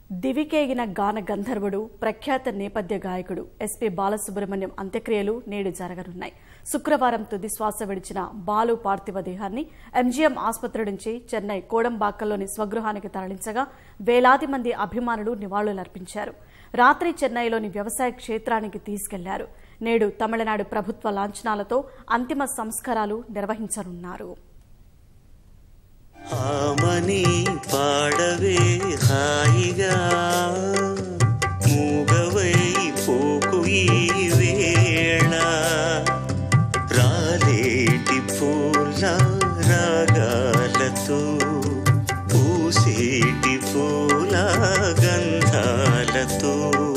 దివికేగిన గాన గంధర్వుడు ప్రఖ్యాత నేపథ్య గాయకుడు ఎస్పీ బాలసుబ్రహ్మణ్యం అంత్యక్రియలు నేడు జరగనున్నాయి శుక్రవారం తుది శ్వాస విడిచిన బాలు పార్థివ దేహాన్ని ఎంజీఎం ఆసుపత్రి నుంచి చెన్నై కోడంబాక్కల్లోని స్వగృహానికి తరలించగా వేలాది మంది అభిమానులు నివాళులర్పించారు రాత్రి చెన్నైలోని వ్యవసాయ క్షేత్రానికి తీసుకెళ్లారు నేడు తమిళనాడు ప్రభుత్వ లాంఛనాలతో అంతిమ సంస్కారాలు నిర్వహించనున్నారు ఆమని పాడవే హాయిగా మూగవై పోకు ఈ వేళ రాలేటి పూల రాగాలతో పూసేటి పూల గంధాలతో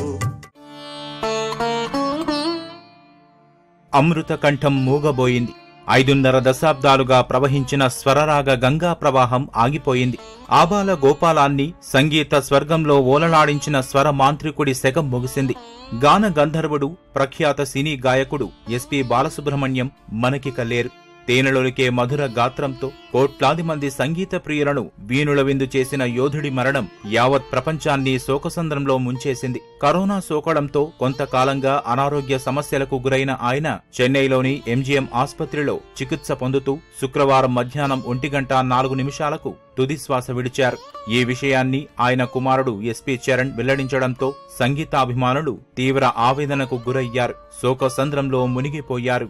అమృత కంఠం మూగబోయింది ఐదున్నర దశాబ్దాలుగా ప్రవహించిన స్వరరాగ గంగా ప్రవాహం ఆగిపోయింది ఆబాల గోపాలాన్ని సంగీత స్వర్గంలో ఓలలాడించిన స్వర మాంత్రికుడి సెగం ముగిసింది గాన గంధర్వుడు ప్రఖ్యాత సినీ గాయకుడు ఎస్పి బాలసుబ్రహ్మణ్యం మనకిక లేరు తేనెలొలికే మధుర గాత్రంతో కోట్లాది మంది సంగీత ప్రియులను వీణుల విందు చేసిన యోధుడి మరణం యావత్ ప్రపంచాన్ని శోకసంద్రంలో ముంచేసింది కరోనా సోకడంతో కొంతకాలంగా అనారోగ్య సమస్యలకు గురైన ఆయన చెన్నైలోని ఎంజీఎం ఆసుపత్రిలో చికిత్స పొందుతూ శుక్రవారం మధ్యాహ్నం ఒంటి గంట నాలుగు నిమిషాలకు తుది శ్వాస విడిచారు ఈ విషయాన్ని ఆయన కుమారుడు ఎస్పీ చరణ్ వెల్లడించడంతో సంగీతాభిమానులు తీవ్ర ఆవేదనకు గురయ్యారు శోకసంద్రంలో మునిగిపోయారు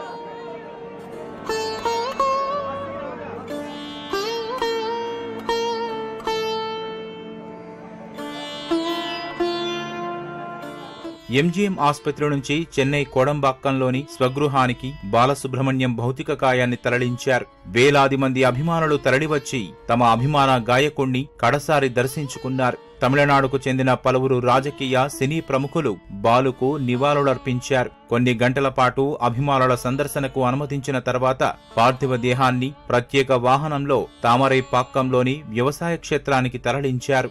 ఎంజీఎం ఆసుపత్రి నుంచి చెన్నై కోడంబాక్కంలోని స్వగృహానికి బాలసుబ్రహ్మణ్యం భౌతిక కాయాన్ని తరలించారు వేలాది మంది అభిమానులు తరలివచ్చి తమ అభిమాన గాయకుణ్ణి కడసారి దర్శించుకున్నారు తమిళనాడుకు చెందిన పలువురు రాజకీయ సినీ ప్రముఖులు బాలుకు నివాళులర్పించారు కొన్ని గంటల పాటు అభిమానుల సందర్శనకు అనుమతించిన తర్వాత పార్థివ దేహాన్ని ప్రత్యేక వాహనంలో తామరై పాక్కంలోని వ్యవసాయ క్షేత్రానికి తరలించారు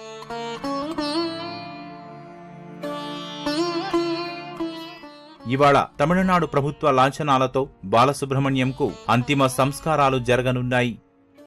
ఇవాళ తమిళనాడు ప్రభుత్వ లాంఛనాలతో బాలసుబ్రహ్మణ్యంకు అంతిమ సంస్కారాలు జరగనున్నాయి